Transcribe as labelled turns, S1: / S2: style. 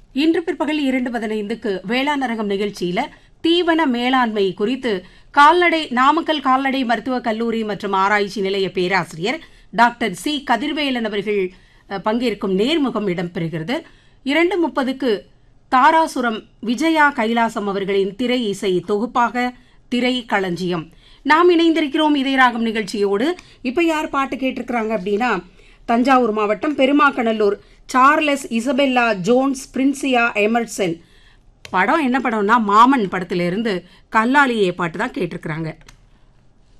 S1: இன்று பிற்பகல் இரண்டு பதினைந்துக்கு வேளாண் அரங்கம் நிகழ்ச்சியில தீவன மேலாண்மை குறித்து கால்நடை நாமக்கல் கால்நடை மருத்துவக் கல்லூரி மற்றும் ஆராய்ச்சி நிலைய பேராசிரியர் டாக்டர் சி கதிர்வேலன் அவர்கள் அஹ், பங்கேற்கும் நேர்முகம் இடம்பெறுகிறது இரண்டு முப்பதுக்கு தாராசுரம் விஜயா கைலாசம் அவர்களின் திரை இசை தொகுப்பாக திரை களஞ்சியம் நாம் இணைந்திருக்கிறோம் இதயராகம் நிகழ்ச்சியோடு இப்ப யார் பாட்டு கேட்டிருக்கிறாங்க அப்படின்னா தஞ்சாவூர் மாவட்டம் பெருமாக்கநல்லூர் சார்லஸ் இசபெல்லா ஜோன்ஸ் பிரின்சியா எமர்சன் படம் என்ன படம்னா மாமன் படத்துல இருந்து கல்லாலியே பாட்டு தான் கேட்டிருக்கிறாங்க